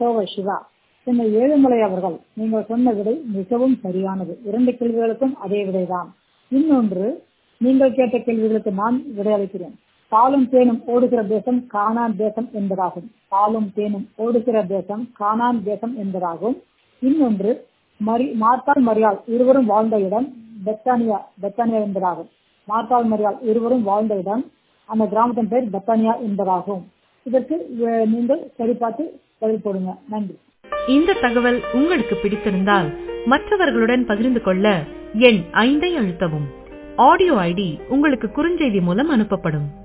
கோவை சிவா சென்னை ஏழுமலை அவர்கள் நீங்கள் சொன்ன விடை மிகவும் சரியானது இரண்டு கேள்விகளுக்கும் அதே விடைதான் இன்னொன்று நீங்கள் கேட்ட கேள்விகளுக்கு நான் விடையளிக்கிறேன் பாலும் தேனும் ஓடுகிற தேசம் கானான் தேசம் என்பதாகும் பாலும் தேனும் ஓடுகிற தேசம் கானான் தேசம் என்பதாகும் இன்னொன்று மரி மார்த்தால் மரியாள் இருவரும் வாழ்ந்த இடம் பெத்தானியா பெத்தானியா என்பதாகும் மார்த்தால் மரியாள் இருவரும் வாழ்ந்த இடம் அந்த கிராமத்தின் பெயர் பெத்தானியா என்பதாகும் இதற்கு அஹ், நீங்கள் சரி பார்த்து பதில் போடுங்க நன்றி இந்த தகவல் உங்களுக்கு பிடித்திருந்தால் மற்றவர்களுடன் பகிர்ந்து கொள்ள எண் ஐந்தை அழுத்தவும் ஆடியோ ஐடி உங்களுக்கு குறுஞ்செய்தி மூலம் அனுப்பப்படும்